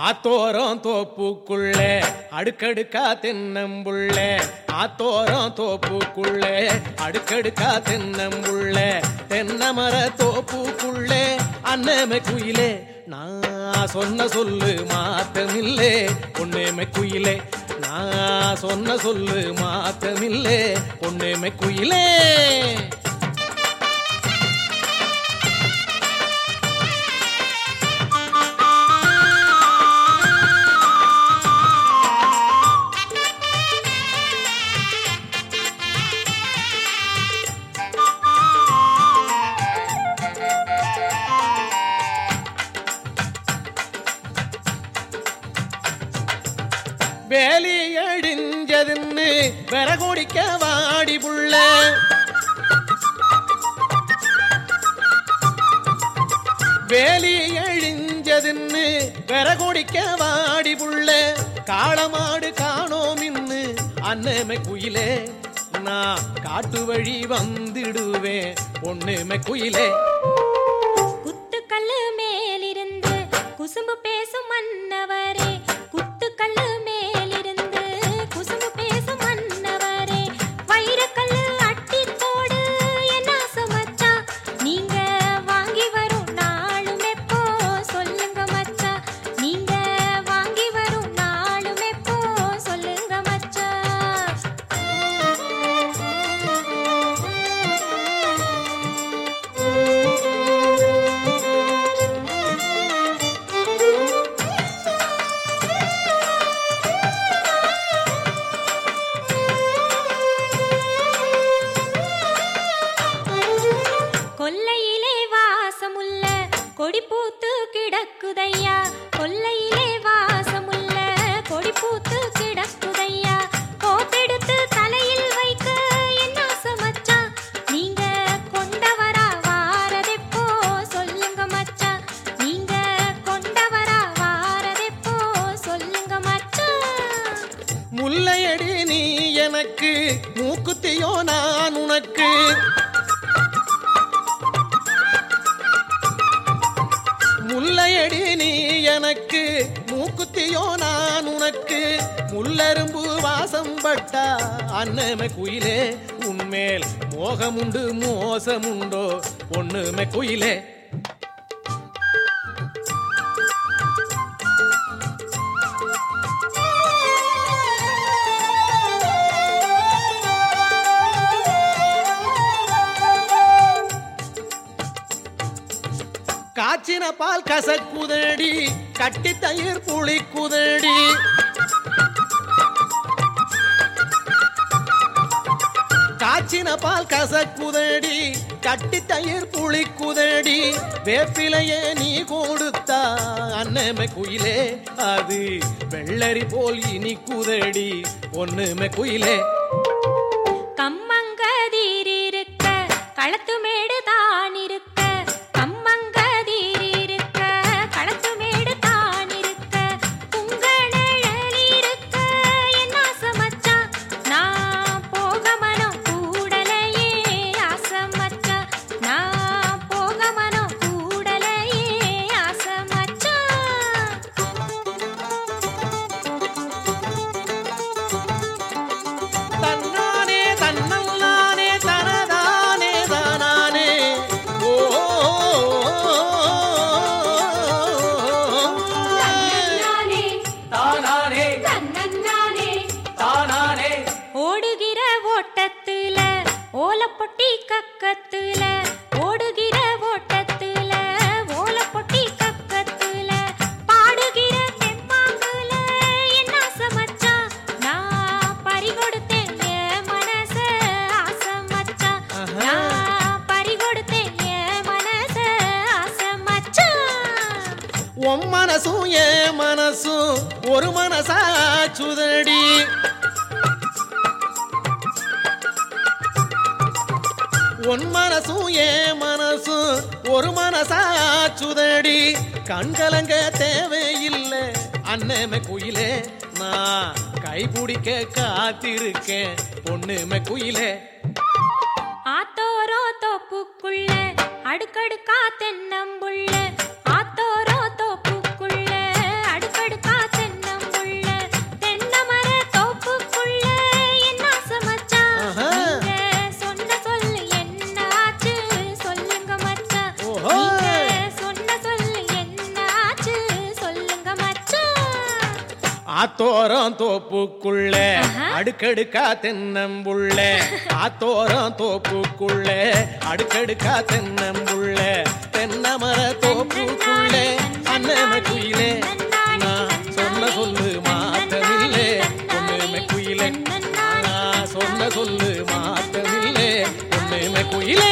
ஆத்தோரம் தோப்புக்குள்ள அடுக்கடுக்கா தென்னம்புள்ள ஆத்தோரம் தோப்புக்குள்ள அடுக்கடுக்கா தென்னம்புள்ள தென்னமர தோப்புக்குள்ள அன்னமே குயிலே நான் சொன்ன சொல்லு மாத்தமில்லே பொன்னேமை குயிலே நான் சொன்ன சொல்லு மாத்தமில்லே பொன்னேமை குயிலே வேலி அடிஞ்சதுன்னு விறகுடிக்க வாடி புள்ள வேலி அழிஞ்சதுன்னு விறகுடிக்க வாடி புள்ள காளமாடு காணோம் இன்னு அன்னமை குயிலே நான் காட்டு வழி வந்திடுவேன் பொண்ணுமை குயிலே குத்துக்கல்லு மேலிருந்து குசும்பு பேசும் மன்னவரே குத்துக்கல்லு மேலிருந்து குசும்பு பேசும் மன்னவரே வைரக்கல்லு அட்டி போடு என்ன சுமச்சா நீங்க வாங்கி வரும் நாளும் எப்போ சொல்லுங்க மச்சா நீங்க வாங்கி வரும் நாளும் எப்போ சொல்லுங்க மச்சா கொல்லையிலே வாசமுள்ள கொடி பூத்து கிடக்குதையா கொல்லையிலே வாசமுள்ள கொடி பூத்து கிடக்குதையா கோப்பெடுத்து தலையில் வைக்க என்ன சமச்சா நீங்க கொண்டவரா வாரதெப்போ சொல்லுங்க மச்சா நீங்க கொண்டவரா வாரதெப்போ சொல்லுங்க மச்சா முல்லையடி நீ எனக்கு மூக்குத்தியோ நான் உனக்கு முல்லையடி நீ எனக்கு மூக்குத்தியோ நான் உனக்கு முள்ளரும்பு வாசம் பட்டா அன்னமை குயிலே உன்மேல் மோகமுண்டு மோசமுண்டோ பொண்ணுமை குயிலே காய்ச்சின பால் கசக்குதடி கட்டி தயிர் புளிக்குதடி காய்ச்சின பால் கசக்குதடி கட்டி தயிர் புளிக்குதடி வேப்பிலையே நீ கொடுத்தா அன்னமை குயிலே அது வெள்ளரி போல் இனிக்குதடி ஒண்ணுமை குயிலே கம்மங்கதீர் இருக்க களத்து மேடு தான் இருக்க கம்மங்கதீர் இருக்க களத்து மேடு தான் இருக்க உங்க நிழல் இருக்க என்ன சமச்சா நான் போக மனம் கூடலையே ஆசமச்சா நான் போக மனம் கூடலையே ஆசமச்சா தன்னானே தன்னல்லானே தனதானே தானானே ஓ நானே தானானே தன்னன்னானே தானானே ஓடுகிற ஓட்டத்துல ஓலப்பொட்டி கக்கத்துல ஓடுகிற ஓட்டத்துல ஓலப்பொட்டி கக்கத்துல பாடுகிற தெம்மாங்குல என்ன சமச்சா நான் பறி கொடுத்தேன் என் மனச ஆசமச்சா ஆஹா. நான் பறி கொடுத்தேன் என் மனச ஆசமச்சா உன் மனசும் என் மனசும் ஒரு மனசாச்சுதடி உன் மனசும் என் மனசும் ஒரு மனசாச்சுதடி கண்கலங்க தேவையில்லை அன்னமே குயிலே நான் கைபிடிக்க காத்திருக்கேன் பொண்ணுமே குயிலே ஆத்தோரோ தோப்புக்குள்ள அடுக்கடுக்கா தென்னம்புள்ள ஆத்தோரோ தோப்புக்குள்ள அடுக்கடுக்கா ஆத்தோரம் தோப்புக்குள்ள ஆஹா. அடுக்கடுக்கா தென்னம்புள்ள ஆத்தோரம் தோப்புக்குள்ள அடுக்கடுக்கா தென்னம்புள்ள தென்னமர தோப்புக்குள்ள அண்ணன குயிலே நான் சொன்ன சொல்லு மாத்தமில்லே ஒண்ணுமே குயிலே நான் சொன்ன சொல்லு மாத்தமில்லே ஒண்ணுமே குயிலே